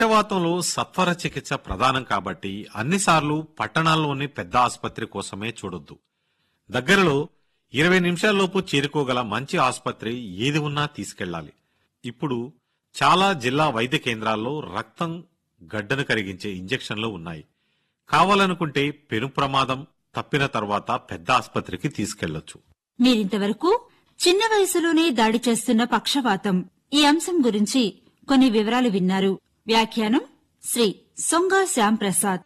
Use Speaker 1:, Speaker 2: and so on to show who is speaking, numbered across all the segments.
Speaker 1: పక్షవాతంలో సత్వర చికిత్స ప్రధానం కాబట్టి అన్నిసార్లు పట్టణాల్లోని పెద్ద ఆసుపత్రి కోసమే చూడొద్దు దగ్గరలో ఇరవై నిమిషాల్లోపు చేరుకోగల మంచి ఆసుపత్రి ఏది ఉన్నా తీసుకెళ్లాలి ఇప్పుడు చాలా జిల్లా వైద్య కేంద్రాల్లో రక్తం గడ్డను కరిగించే ఇంజెక్షన్లు ఉన్నాయి కావాలనుకుంటే పెను ప్రమాదం తప్పిన తర్వాత పెద్ద ఆసుపత్రికి తీసుకెళ్లొచ్చు
Speaker 2: మీరింతవరకు చిన్న వయసులోనే దాడి చేస్తున్న పక్షవాతం ఈ అంశం గురించి కొన్ని వివరాలు విన్నారు వ్యాఖ్యానం శ్రీ సొంగ శ్యాంప్రసాద్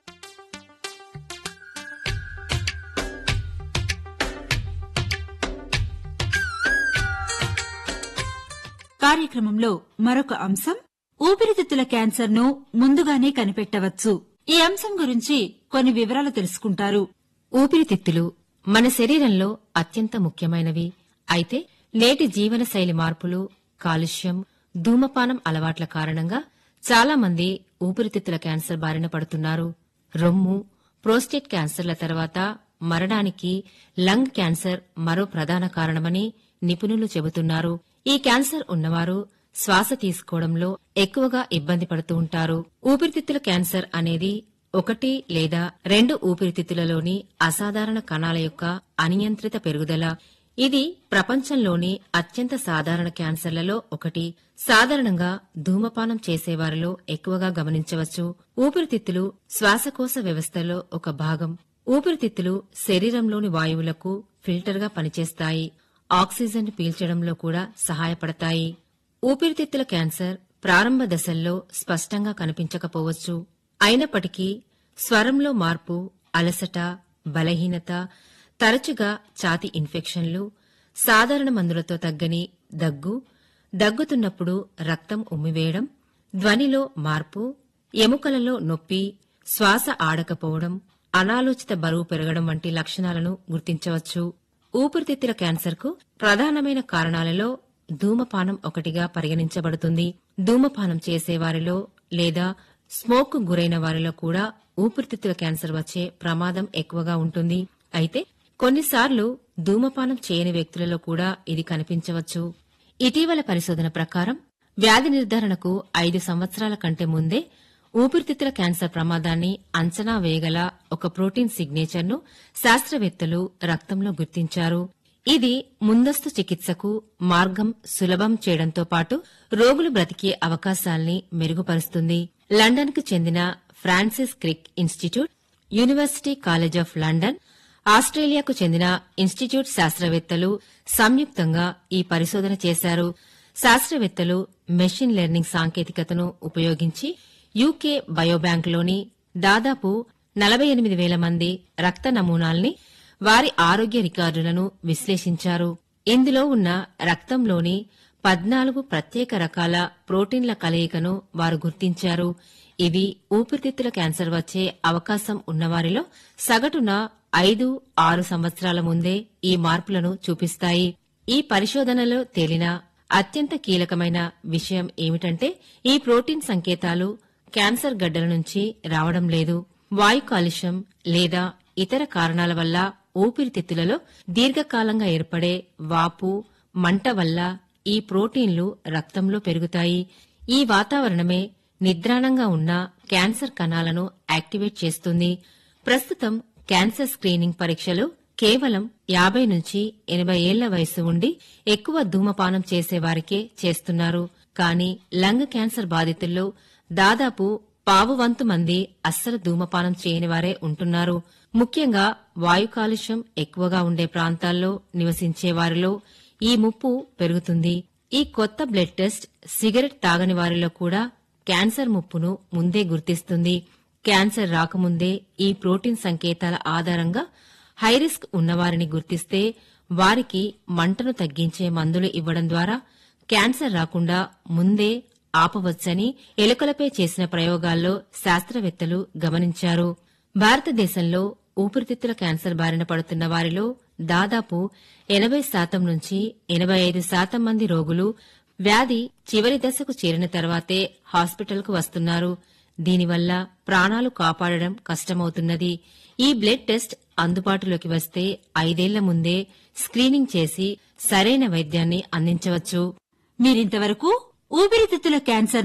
Speaker 2: కార్యక్రమంలో మరొక అంశం ఊపిరితిత్తుల క్యాన్సర్ ను ముందుగానే కనిపెట్టవచ్చు ఈ అంశం గురించి కొన్ని వివరాలు తెలుసుకుంటారు
Speaker 3: ఊపిరితిత్తులు మన శరీరంలో అత్యంత ముఖ్యమైనవి అయితే నేటి జీవనశైలి మార్పులు కాలుష్యం ధూమపానం అలవాట్ల కారణంగా చాలా మంది ఊపిరితిత్తుల క్యాన్సర్ బారిన పడుతున్నారు రొమ్ము ప్రోస్టేట్ క్యాన్సర్ల తర్వాత మరణానికి లంగ్ క్యాన్సర్ మరో ప్రధాన కారణమని నిపుణులు చెబుతున్నారు ఈ క్యాన్సర్ ఉన్నవారు శ్వాస తీసుకోవడంలో ఎక్కువగా ఇబ్బంది పడుతూ ఉంటారు ఊపిరితిత్తుల క్యాన్సర్ అనేది ఒకటి లేదా రెండు ఊపిరితిత్తులలోని అసాధారణ కణాల యొక్క అనియంత్రిత పెరుగుదల ఇది ప్రపంచంలోని అత్యంత సాధారణ క్యాన్సర్లలో ఒకటి సాధారణంగా ధూమపానం చేసేవారిలో ఎక్కువగా గమనించవచ్చు ఊపిరితిత్తులు శ్వాసకోశ వ్యవస్థలో ఒక భాగం ఊపిరితిత్తులు శరీరంలోని వాయువులకు ఫిల్టర్గా పనిచేస్తాయి ఆక్సిజన్ పీల్చడంలో కూడా సహాయపడతాయి ఊపిరితిత్తుల క్యాన్సర్ ప్రారంభ దశల్లో స్పష్టంగా కనిపించకపోవచ్చు అయినప్పటికీ స్వరంలో మార్పు అలసట బలహీనత తరచుగా ఛాతి ఇన్ఫెక్షన్లు సాధారణ మందులతో తగ్గని దగ్గు దగ్గుతున్నప్పుడు రక్తం ఉమ్మివేయడం ధ్వనిలో మార్పు ఎముకలలో నొప్పి శ్వాస ఆడకపోవడం అనాలోచిత బరువు పెరగడం వంటి లక్షణాలను గుర్తించవచ్చు ఊపిరితిత్తుల క్యాన్సర్కు ప్రధానమైన కారణాలలో ధూమపానం ఒకటిగా పరిగణించబడుతుంది ధూమపానం చేసేవారిలో లేదా స్మోక్ గురైన వారిలో కూడా ఊపిరితిత్తుల క్యాన్సర్ వచ్చే ప్రమాదం ఎక్కువగా ఉంటుంది అయితే కొన్నిసార్లు ధూమపానం చేయని వ్యక్తులలో కూడా ఇది కనిపించవచ్చు ఇటీవల పరిశోధన ప్రకారం వ్యాధి నిర్ధారణకు ఐదు సంవత్సరాల కంటే ముందే ఊపిరితిత్తుల క్యాన్సర్ ప్రమాదాన్ని అంచనా వేయగల ఒక ప్రోటీన్ సిగ్నేచర్ను శాస్త్రవేత్తలు రక్తంలో గుర్తించారు ఇది ముందస్తు చికిత్సకు మార్గం సులభం చేయడంతో పాటు రోగులు బ్రతికే అవకాశాల్ని మెరుగుపరుస్తుంది లండన్కు చెందిన Francis Crick institute university college of London ఆస్ట్రేలియాకు చెందిన ఇన్స్టిట్యూట్ శాస్త్రవేత్తలు సంయుక్తంగా ఈ పరిశోధన చేశారు శాస్త్రవేత్తలు మెషిన్ లెర్నింగ్ సాంకేతికతను ఉపయోగించి యూకే బయోబ్యాంకులోని దాదాపు నలభై ఎనిమిది వేల మంది రక్త నమూనాల్ని వారి ఆరోగ్య రికార్డులను విశ్లేషించారు ఇందులో ఉన్న రక్తంలోని పద్నాలుగు ప్రత్యేక రకాల ప్రోటీన్ల కలయికను వారు గుర్తించారు ఇవి ఊపిరితిత్తుల క్యాన్సర్ వచ్చే అవకాశం ఉన్నవారిలో సగటున ఐదు ఆరు సంవత్సరాల ముందే ఈ మార్పులను చూపిస్తాయి ఈ పరిశోధనలో తేలిన అత్యంత కీలకమైన విషయం ఏమిటంటే ఈ ప్రోటీన్ సంకేతాలు క్యాన్సర్ గడ్డల నుంచి రావడం లేదు వాయు కాలుష్యం లేదా ఇతర కారణాల వల్ల ఊపిరితిత్తులలో దీర్ఘకాలంగా ఏర్పడే వాపు మంట వల్ల ఈ ప్రోటీన్లు రక్తంలో పెరుగుతాయి ఈ వాతావరణమే నిద్రాణంగా ఉన్న క్యాన్సర్ కణాలను యాక్టివేట్ చేస్తుంది ప్రస్తుతం క్యాన్సర్ స్క్రీనింగ్ పరీక్షలు కేవలం యాభై నుంచి ఎనభై ఏళ్ల వయసు ఉండి ఎక్కువ ధూమపానం చేసేవారికే చేస్తున్నారు కానీ లంగ్ క్యాన్సర్ బాధితుల్లో దాదాపు పావు వంతు మంది అస్సలు ధూమపానం చేయని వారే ఉంటున్నారు ముఖ్యంగా వాయు కాలుష్యం ఎక్కువగా ఉండే ప్రాంతాల్లో నివసించే వారిలో ఈ ముప్పు పెరుగుతుంది ఈ కొత్త బ్లడ్ టెస్ట్ సిగరెట్ తాగని వారిలో కూడా క్యాన్సర్ ముప్పును ముందే గుర్తిస్తుంది క్యాన్సర్ రాకముందే ఈ ప్రోటీన్ సంకేతాల ఆధారంగా హైరిస్క్ ఉన్నవారిని గుర్తిస్తే వారికి మంటను తగ్గించే మందులు ఇవ్వడం ద్వారా క్యాన్సర్ రాకుండా ముందే ఆపవచ్చని ఎలుకలపై చేసిన ప్రయోగాల్లో శాస్త్రవేత్తలు గమనించారు భారతదేశంలో ఊపిరితిత్తుల క్యాన్సర్ బారిన పడుతున్న వారిలో దాదాపు ఎనభై శాతం నుంచి ఎనభై ఐదు శాతం మంది రోగులు వ్యాధి చివరి దశకు చేరిన తర్వాతే హాస్పిటల్కు వస్తున్నారు దీనివల్ల ప్రాణాలు కాపాడడం కష్టమవుతున్నది ఈ బ్లడ్ టెస్ట్ అందుబాటులోకి వస్తే ఐదేళ్ల ముందే స్క్రీనింగ్ చేసి సరైన వైద్యాన్ని అందించవచ్చు
Speaker 2: మీరింతవరకు ఊపిరితిత్తుల క్యాన్సర్ ను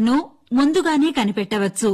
Speaker 2: ముందుగానే కనిపెట్టవచ్చు